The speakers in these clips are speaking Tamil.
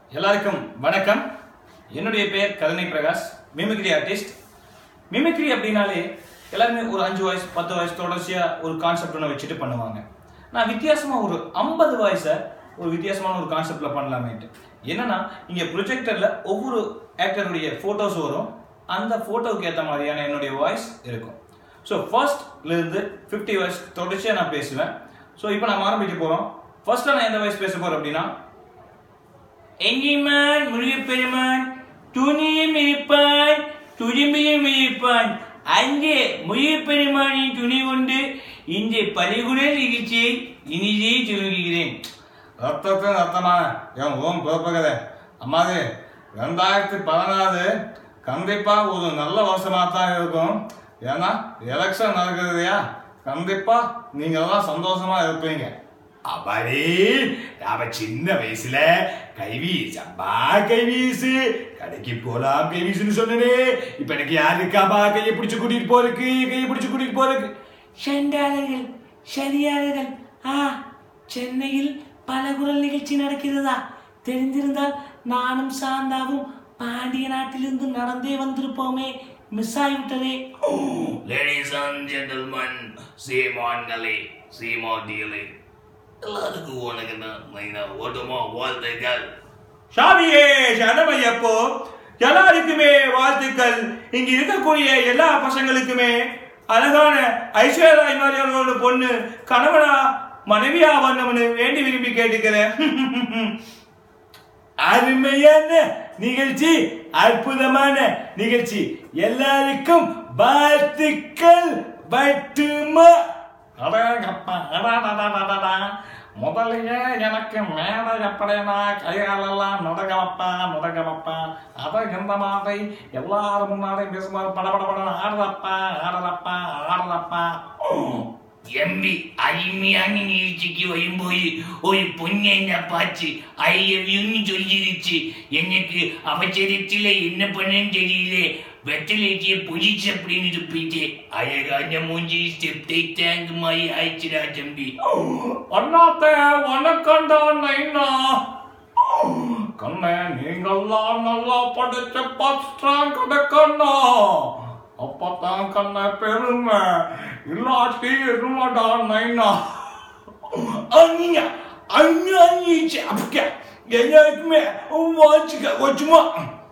எல்லாருக்கும் வணக்கம் என்னுடைய பெயர் கருணை பிரகாஷ் மிமிக்ரி ஆர்டிஸ்ட் மிமிக்ரி அப்படின்னாலே எல்லாருமே ஒரு அஞ்சு வயசு பத்து வயசு தொடர்ச்சியா ஒரு கான்செப்ட் ஒன்று வச்சுட்டு பண்ணுவாங்க நான் வித்தியாசமா ஒரு ஐம்பது வயசை ஒரு வித்தியாசமான ஒரு கான்செப்ட்ல பண்ணலாமேட்டு என்னன்னா இங்க ப்ரொஜெக்டர்ல ஒவ்வொரு ஆக்டருடைய போட்டோஸ் வரும் அந்த போட்டோவுக்கு ஏற்ற மாதிரியான என்னுடைய வாய்ஸ் இருக்கும் ஸோ ஃபர்ஸ்ட்ல இருந்து ஃபிஃப்டி வயசு தொடர்ச்சியா நான் பேசுவேன் ஸோ இப்போ நம்ம ஆரம்பிக்க போறோம் ஃபர்ஸ்ட்ல நான் எந்த வயசு பேச போறேன் அப்படின்னா எங்கிமான் முருகப்பெருமான் துணியும் இருப்பான் துரும்பியும் இருப்பான் அங்கே முருகப்பெருமானின் துணி கொண்டு இந்த பலிகுண சிகிச்சை இனிதே சொல்கிறேன் ரத்தத்தின் ரத்தமான என் ஓம் பிறப்புகிறே அம்மாது ரெண்டாயிரத்தி பதினாறு கண்டிப்பா ஒரு நல்ல வருஷமா தான் இருக்கும் ஏன்னா எலெக்ஷன் நடக்குது இல்லையா கண்டிப்பா நீங்க எல்லாம் சந்தோஷமா இருப்பீங்க அப்பாடே நாம சின்ன வயசுல கைவீசு அம்மா கைவீசு கடைக்கு போலாம் கைவீசுன்னு சொன்னனே இப்ப எனக்கு யாரு இருக்காமா கையை பிடிச்சு கூட்டிட்டு போறதுக்கு கையை பிடிச்சு கூட்டிட்டு போறதுக்கு செண்டாளர்கள் சரியாளர்கள் ஆ சென்னையில் பல குரல் நிகழ்ச்சி நடக்கிறதா தெரிந்திருந்தால் நானும் சாந்தாவும் பாண்டிய நாட்டிலிருந்து நடந்தே வந்திருப்போமே மிஸ் ஆகிவிட்டதே லேடிஸ் அண்ட் ஜென்டில்மன் சீமான்களே சீமாட்டிகளே எல்லாருக்கும் உனக்கு நான் ஓட்டமா வாழ்த்துக்கள் சாமியே சரணமையப்போ எல்லாருக்குமே வாழ்த்துக்கள் இங்க இருக்கக்கூடிய எல்லா பசங்களுக்குமே அழகான ஐஸ்வர்யா மாதிரியான ஒரு பொண்ணு கணவனா மனைவியா வரணும்னு வேண்டி விரும்பி கேட்டுக்கிறேன் அருமையான நிகழ்ச்சி அற்புதமான நிகழ்ச்சி எல்லாருக்கும் வாழ்த்துக்கள் பட்டுமா அடேங்கப்பா, அடாடாடாடாடா. முதல்லயே எனக்கு மேடை எப்படினா கைகாலெல்லாம் நடுங்கவப்பா நடுங்கவப்பா அதை இந்த மாதிரி எல்லாரும் முன்னாடி பேசும்போது படபடபட ஆடுறப்பா ஆடுறப்பா ஆடுறப்பா എംവി അരിമയാങ്ങി നീഴ്ചയ്ക്ക് വരുമ്പോയി ഒരു പൊന്നെന്നെ പാച്ച് ഐ ലവ് യു ചൊല്ലിരിച്ച് എനിക്ക് അവസരത്തിലെ എന്നെ പണം தெரியலே வெட்டிலேட்டிய பொஜிச்சு அப்படின்னு துப்பிட்டு அழகான மூஞ்சி ஸ்டெப் டேங்க் மாதிரி ஆயிடுச்சுடா தம்பி அண்ணாத்தே வணக்கம்டா நைனா கண்ணே நீங்கெல்லாம் நல்லா படிச்ச பஸ்டாங் கிடைக்கணும் அப்பதான் கண்ணே பெருமை இல்லாட்டி இருமாடா நைனா அண்ணியா அண்ணா நீச்சு அப்ப எல்லாருக்குமே வாச்சுக்க வச்சுமா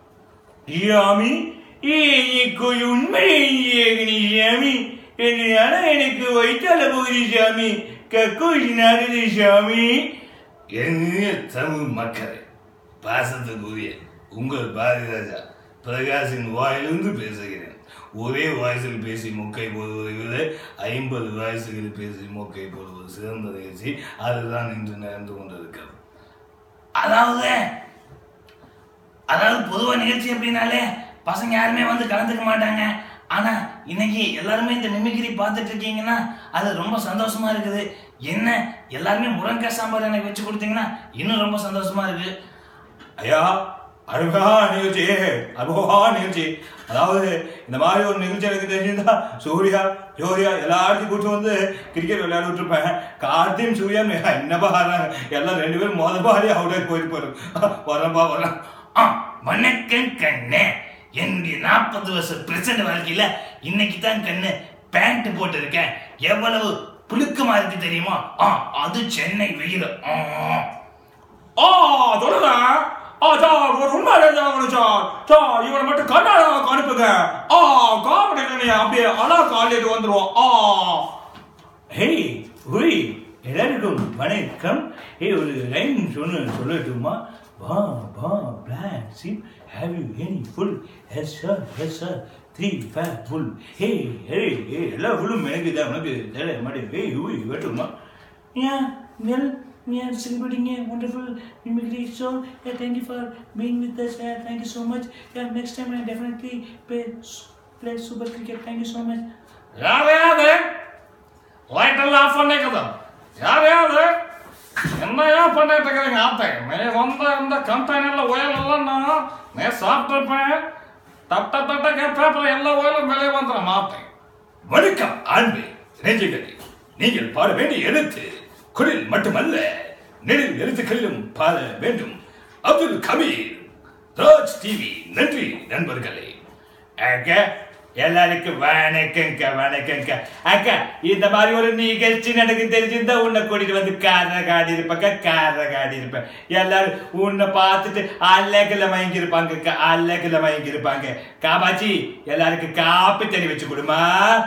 யாமி எனக்கு உண்மை யாமி என்னையான எனக்கு வைத்தால போகுது சாமி கக்கூசி நாடுது சாமி எங்க தமிழ் மக்களே பாசத்துக்குரிய உங்கள் பாரதிராஜா பிரகாஷின் வாயிலிருந்து பேசுகிறேன் ஒரே வாய்ஸில் பேசி மொக்கை போடுவதை விட ஐம்பது வாய்ஸுகளில் பேசி மொக்கை போடுவது சிறந்த நிகழ்ச்சி அதுதான் இன்று நடந்து கொண்டிருக்கிறது அதாவது அதாவது பொதுவா நிகழ்ச்சி அப்படின்னாலே பசங்க யாருமே வந்து கலந்துக்க மாட்டாங்க ஆனா இன்னைக்கு எல்லாருமே இந்த மிமிக்ரி பார்த்துட்டு இருக்கீங்கன்னா அது ரொம்ப சந்தோஷமா இருக்குது என்ன எல்லாருமே முருங்கக்காய் சாம்பார் எனக்கு வச்சு கொடுத்தீங்கன்னா இன்னும் ரொம்ப சந்தோஷமா இருக்கு ஐயா அருமையா நிகழ்ச்சி அருமையா நிகழ்ச்சி அதாவது இந்த மாதிரி ஒரு நிகழ்ச்சி எனக்கு தெரிஞ்சிருந்தா சூர்யா ஜோதியா எல்லாத்தையும் கூட்டு வந்து கிரிக்கெட் விளையாட விட்டுருப்பேன் கார்த்தியும் சூர்யா என்னப்பா ஆடுறாங்க எல்லாம் ரெண்டு பேரும் மொதல் பாடி அவுட் ஆகி போயிட்டு போறோம் வரப்பா வரேன் ஆ, வணக்கம் கண்ணு என்னுடைய நாற்பது வருஷம் பிரசன்ட் வாழ்க்கையில இன்னைக்கு தான் கண்ணு பேண்ட் போட்டிருக்கேன் எவ்வளவு புழுக்கமா இருக்கு தெரியுமா ஆ அது சென்னை வெயில் ஆ ஆ சொல்லுறேன் ஆ சார் ஒரு உண்மை தெரிஞ்சவங்க சார் சார் இவனை மட்டும் கர்நாடகாவுக்கு அனுப்புங்க ஆ காமெடி கண்ணியா அப்படியே அலா காலேஜ் வந்துருவோம் ஆ ஹே உய் எல்லாருக்கும் வணக்கம் ஏ ஒரு லைன் சொன்னு சொல்லட்டுமா வா வா black sheep have you any wool yes sir yes sir three ஃபேர் ஃபுல் ஹே ஹே ஏ எல்லா ஃபுல்லும் எனக்கு தான் உனக்கு தெரியல மாட்டேன் ஏய் உய் வெட்டுமா Yeah, well, we are celebrating a wonderful mimicry show. Yeah, thank you for being with us. Yeah, thank you so much. Yeah, next time I definitely play, play super cricket. Thank you so much. யாரையாது லைட் எல்லாம் ஆஃப் பண்ணிக்குது யாரையாது என்னையா பண்ணிட்டு இருக்கிறீங்க ஆத்தை நீ வந்த இந்த கம்பெனில ஒயலெல்லாம் நான் நீ சாப்பிட்டுருப்பேன் தட்ட தட்ட கேட்பேன் எல்லா ஒயலும் வெளியே வந்துடும் ஆத்தை வணக்கம் ஆண்பே நெஞ்சுகளே நீங்கள் பாட வேண்டிய எழுத்து குரல் மட்டுமல்ல நெடில் எழுத்துக்களிலும் பாட வேண்டும் அப்துல் கபீர் ராஜ் டிவி நன்றி நண்பர்களே அக்கா எல்லாருக்கும் வணக்கங்க வணக்கங்க அக்கா இந்த மாதிரி ஒரு நிகழ்ச்சி நடக்கு தெரிஞ்சிருந்தா உன்னை கூட்டிட்டு வந்து கார காடி இருப்பாங்க கார காடி இருப்பேன் எல்லாரும் உன்னை பார்த்துட்டு அழகுல மயங்கி இருப்பாங்க அழகுல மயங்கி இருப்பாங்க காபாச்சி எல்லாருக்கும் காப்பி தண்ணி வச்சு கொடுமா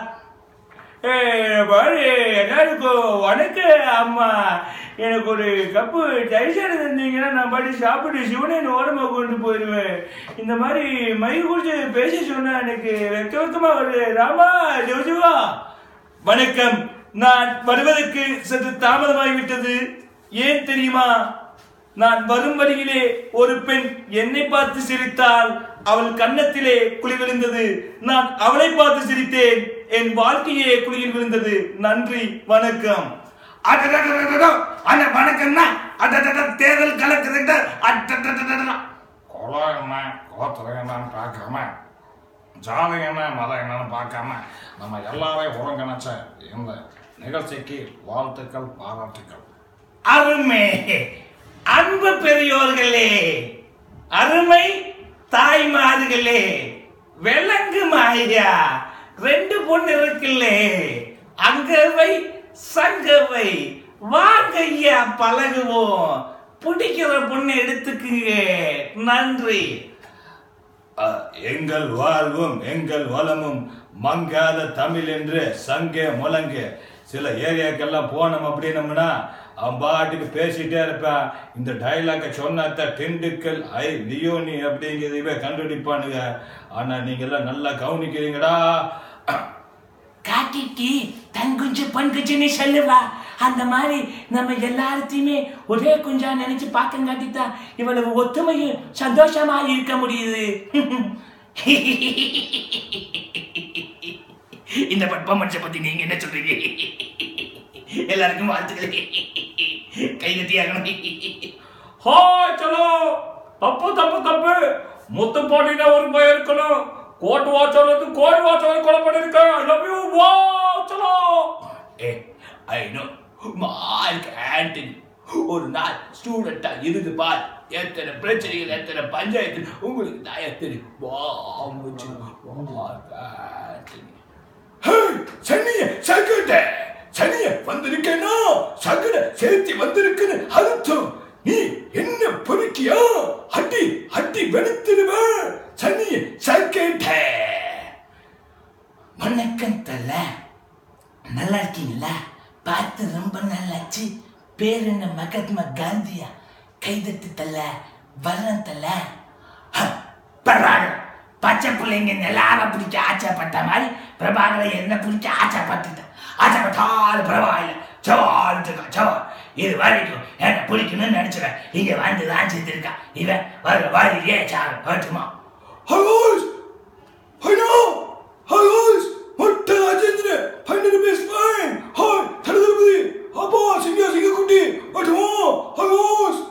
ஏய், பாரு, எல்லாருக்கும் வணக்கம் அம்மா எனக்கு ஒரு கப்பு டைசாடு தந்தீங்கன்னா நான் பாட்டி சாப்பிட்டு சிவனை ஓரமா கொண்டு போயிடுவேன் இந்த மாதிரி மை குடிச்சு பேச சொன்னா எனக்கு வெக்க வெக்கமா வருது ராமா ஜோஜுவா வணக்கம் நான் வருவதற்கு சற்று தாமதமாகிவிட்டது ஏன் தெரியுமா நான் வரும் வழியிலே ஒரு பெண் என்னை பார்த்து சிரித்தாள் அவள் கன்னத்திலே குழி விழுந்தது நான் அவளை பார்த்து சிரித்தேன் என் வாழ்க்கையே குழியில் விழுந்தது நன்றி வணக்கம் அடடடடடட, அண்ணா வணக்கம்ண்ணா அடடட தேர்தல் கலக்குதுட்ட அடடடடடட. குலம் என்ன கோத்திரம் என்னன்னு பார்க்காம ஜாதி என்ன மதம் என்னன்னு பார்க்காம நம்ம எல்லாரையும் ஒருங்கிணைச்ச இந்த நிகழ்ச்சிக்கு வாழ்த்துக்கள் பாராட்டுக்கள் அருமை அன்பு பெரியோர்களே அருமை தாய்மார்களே விலங்கு மாயா ரெண்டு பொண்ணு இருக்குல்லே அங்கவை சங்கவை வாங்க ஐயா பழகுவோம் பிடிக்கிற பொண்ணு எடுத்துக்குங்க நன்றி அஹ், எங்கள் வாழ்வும் எங்கள் வளமும் மங்காத தமிழ் என்று சங்க முழங்க சில ஏரியாக்கெல்லாம் போனோம் அப்படின்னம்னா அவன் பாட்டுக்கு பேசிட்டே இருப்பான் இந்த டைலாக்கை சொன்னாத்த திண்டுக்கல் ஐ லியோனி அப்படிங்கிறதையே கண்டுபிடிப்பானுங்க ஆனா நீங்க எல்லாம் நல்லா கவனிக்கிறீங்கடா காட்டிட்டு தன் குஞ்சு பண் குஞ்சுன்னு சொல்லுவா அந்த மாதிரி நம்ம எல்லாத்தையுமே ஒரே குஞ்சா நினைச்சு பார்க்க காட்டித்தான் இவ்வளவு ஒத்துமையும் சந்தோஷமா இருக்க முடியுது இந்த பட்பமன்ஸை பத்தி நீங்க என்ன சொல்றீங்க எல்லாருக்கும் வாழ்த்துக்கள் கை கட்டியாகணும் ஹாய் சலோ தப்பு தப்பு தப்பு முத்து பாட்டினா ஒரு பயம் இருக்கணும் கோட்டு வாட்சோடு கோடி வாட்சோடு கொலை பண்ணிருக்கேன் ஐ லவ் யூ வா சலோ ஏ ஐ நோ மார்க் ஆண்டனி ஒரு நாள் ஸ்டூடெண்டா இருந்து பார் எத்தனை பிரச்சனைகள் எத்தனை பஞ்சாயத்து உங்களுக்கு தான் எத்தனை வாமுச்சு மார்க் ஆண்டனி சனிய சகுட சனிய வந்திருக்கேனா சகுட சேர்த்தி வந்திருக்குன்னு அர்த்தம் நீ என்ன பொறுக்கியா அடி அடி வெளுத்துடுவ சனிய சகட வணக்கம் தல நல்லா இருக்கீங்களா பார்த்து ரொம்ப நல்லாச்சு பேர் என்ன மகாத்மா காந்தியா கைதட்டு தல வர்றேன் தல பிரபாகர் பச்சை பிள்ளைங்க நிலாவை பிடிக்க ஆச்சப்பட்ட மாதிரி பிரபாகரை என்ன பிடிக்க ஆச்சப்பட்டுட்டேன் ஆச்சப்பட்டாலும் பரவாயில்ல சவால் சவால் இது வரைக்கும் என்ன பிடிக்கணும்னு நினைச்சிடேன் இங்க வந்து தான் செஞ்சிருக்கான் இவன் வர வாரியே சாரு வரட்டுமா ஹலோஸ் ஹலோ ஹலோஸ் மொட்டை ராஜேந்திர பன்னெண்டு பேஸ் ஃபைன் ஹாய் தலதளபதி அப்பா சிங்கா சிங்க குட்டி அட்டோ ஹலோஸ்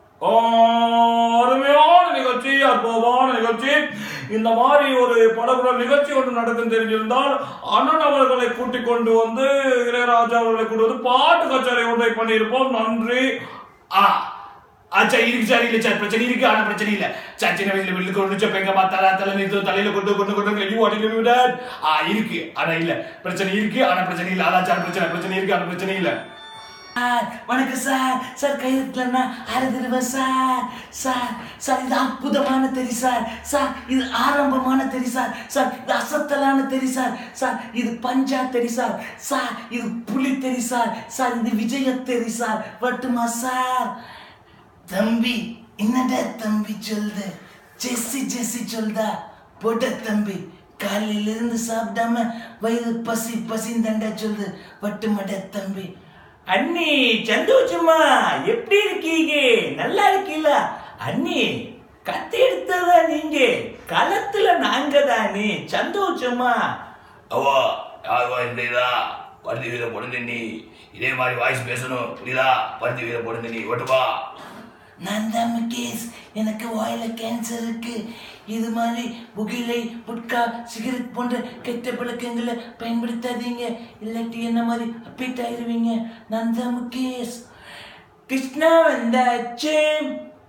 அருமையான நிகழ்ச்சி அற்புதமான நிகழ்ச்சி இந்த மாதிரி ஒரு படகுடல் நிகழ்ச்சி ஒன்று நடக்கும் தெரிஞ்சிருந்தால் அண்ணன் அவர்களை கூட்டிக் கொண்டு வந்து இளையராஜா அவர்களை கூட்டி வந்து பாட்டு கச்சேரி ஒன்றை பண்ணியிருப்போம் நன்றி ஆ ஆச்சா இருக்கு சார் இல்ல சார் பிரச்சனை இருக்கு ஆனா பிரச்சனை இல்ல சார் சின்ன வயசுல வீட்டுல கொண்டு வச்ச பெங்க மாத்தாரா தலை நிறுத்த தலையில கொண்டு கொண்டு கொண்டு யூ வாட் யூ டாட் ஆ இருக்கு ஆனா இல்ல பிரச்சனை இருக்கு ஆனா பிரச்சனை இல்ல அதான் சார் பிரச்சனை பிரச்சனை இருக்கு ஆனா பிரச்சனை இல்ல சார் வணக்கம் சார் சார் கையெழுத்துலன்னா அறுதிருவ சார் சார் சார் இது அற்புதமான தெரி சார் சார் இது ஆரம்பமான தெரி சார் சார் இது அசத்தலான தெரி சார் சார் இது பஞ்சா தெரி சார் சார் இது புலி தெரி சார் சார் இது விஜய தெரி சார் வட்டுமா சார் தம்பி என்னடா தம்பி சொல்லுது ஜெஸ்ஸி ஜெஸ்ஸி சொல்தா போட்ட தம்பி காலையில இருந்து சாப்பிடாம வயிறு பசி பசிந்தண்டா சொல்லுது வட்டுமட தம்பி அண்ணி சந்தோஷமா எப்படி இருக்கீங்க நல்லா இருக்கீங்களா அண்ணி கத்தி எடுத்ததா நீங்க களத்துல நாங்க தானே சந்தோஷமா அவா யாருவா இல்லையா பருத்தி வீர பொடுங்க நீ இதே மாதிரி வாய்ஸ் பேசணும் புரியுதா பருத்தி வீர பொடுங்க நீ ஓட்டுவா நான் தான் முகேஷ் எனக்கு வாயில கேன்சர் இருக்கு இது மாதிரி புகையிலை புட்கா சிகரெட் போன்ற கெட்ட பழக்கங்களை பயன்படுத்தாதீங்க இல்லாட்டி என்ன மாதிரி அப்பீட் ஆயிருவீங்க நான் தான் முகேஷ் கிருஷ்ணா வந்தாச்சு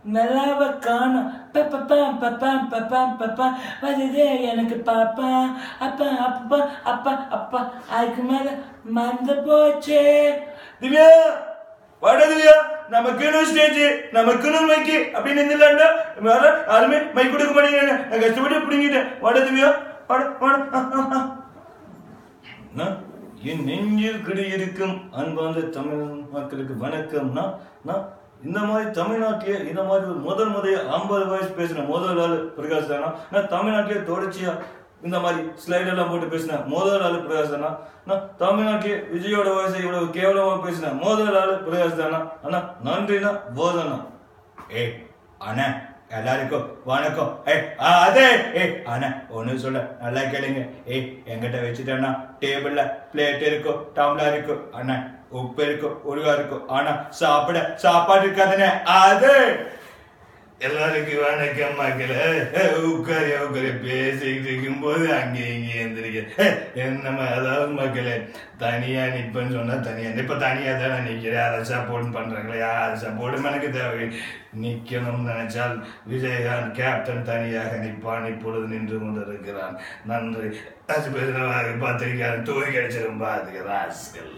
நிலாவ காணும் பப்பா பப்பா பப்பா பப்பா வருதே எனக்கு பாப்பா அப்பா அப்பா அப்பா அப்பா அதுக்கு மேல மறந்து போச்சே திவ்யா வாடா திவ்யா நமக்குன்னு ஸ்டேஜ் நமக்குன்னு மைக்கு அப்படின்னு இருந்தில்லாண்டா வேற யாருமே மைக் கொடுக்க மாட்டேங்கிறாங்க நான் கஷ்டப்பட்டு பிடிங்கிட்டேன் வாடா திவ்யா வாடா வாடா அண்ணா, என் நெஞ்சில் குடியிருக்கும் அன்பார்ந்த தமிழ் மக்களுக்கு வணக்கம்னா நான் இந்த மாதிரி தமிழ்நாட்டிலே இந்த மாதிரி ஒரு முதல் முதல் ஐம்பது வயசு பேசின முதல் ஆள் பிரகாஷ் தானா நான் தமிழ்நாட்டிலே தொடர்ச்சியா இந்த மாதிரி ஸ்லைட் எல்லாம் போட்டு பேசின முதல் ஆள் பிரகாஷ் தானா நான் தமிழ்நாட்டிலே விஜயோட வயசை இவ்வளவு கேவலமா பேசின முதல் ஆள் பிரகாஷ் தானா அண்ணா நன்றினா போதண்ணா ஏய் அண்ணா எல்லாருக்கும் வணக்கம் ஏய் ஆ, அதே ஏய் அண்ணா ஒண்ணு சொல்ல நல்லா கேளுங்க ஏய் என்கிட்ட வச்சுட்டேன்னா டேபிள்ல பிளேட் இருக்கும் டம்ளர் இருக்கும் அண்ணா உப்பு இருக்கும் உருவா இருக்கும் ஆனா சாப்பிட சாப்பாடு இருக்காதுண்ணே அது எல்லாருக்கும் வணக்கம் மக்களே உட்காரி உட்காரி பேசிக்கிட்டு இருக்கும்போது அங்கே இங்கே எந்திரிக்க என்னமா அதாவது மக்களே தனியா நிப்பேன்னு சொன்னா தனியா இப்ப தனியா தானே நிக்கிறேன் அதை சப்போர்ட் பண்றாங்களே அது சப்போர்ட்டும் எனக்கு தேவை நிக்கணும்னு நினைச்சால் விஜயகாந்த் கேப்டன் தனியாக நிற்பான் இப்பொழுது நின்று கொண்டிருக்கிறான் நன்றி அது பேசுறவாறு பார்த்திருக்காரு தூக்கி கிடைச்சிரும் பார்த்துக்கிறாஸ்கள்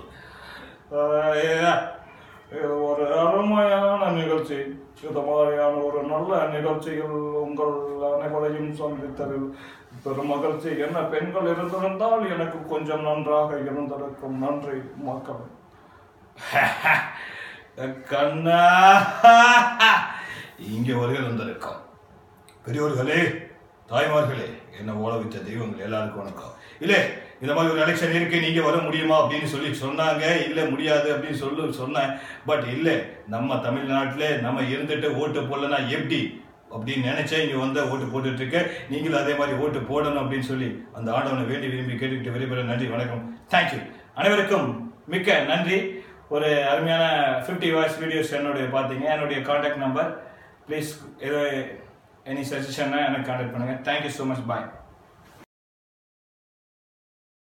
இது ஒரு அருமையான நிகழ்ச்சி இது மாதிரியான ஒரு நல்ல நிகழ்ச்சிகள் உங்கள் அனைவரையும் சந்தித்ததில் பெரும் மகிழ்ச்சி என்ன பெண்கள் இருந்திருந்தால் எனக்கு கொஞ்சம் நன்றாக இருந்திருக்கும் நன்றி மக்கள் கண்ணா இங்கே ஒரு இருந்திருக்கும் பெரியோர்களே தாய்மார்களே என்ன ஓட வைத்த தெய்வங்கள் எல்லாருக்கும் வணக்கம் இல்ல இந்த மாதிரி ஒரு எலெக்ஷன் இருக்கு நீங்க வர முடியுமா அப்படின்னு சொல்லி சொன்னாங்க இல்ல முடியாது அப்படின்னு சொல்லி சொன்னேன் பட் இல்ல நம்ம தமிழ்நாட்டுல நம்ம இருந்துட்டு ஓட்டு போடலனா எப்படி அப்படின்னு நினைச்சேன் இங்க வந்த ஓட்டு போட்டுட்டு இருக்க நீங்களும் அதே மாதிரி ஓட்டு போடணும் அப்படின்னு சொல்லி அந்த ஆண்டவனை வேண்டி விரும்பி கேட்டுக்கிட்டு விரைவில் நன்றி வணக்கம் தேங்க்யூ அனைவருக்கும் மிக்க நன்றி ஒரு அருமையான 50 வாய்ஸ் வீடியோஸ் என்னுடைய பார்த்தீங்க என்னுடைய காண்டாக்ட் நம்பர் ப்ளீஸ் ஏதோ எனி சஜஷன்னா எனக்கு காண்டாக்ட் பண்ணுங்க தேங்க்யூ ஸோ மச் பாய்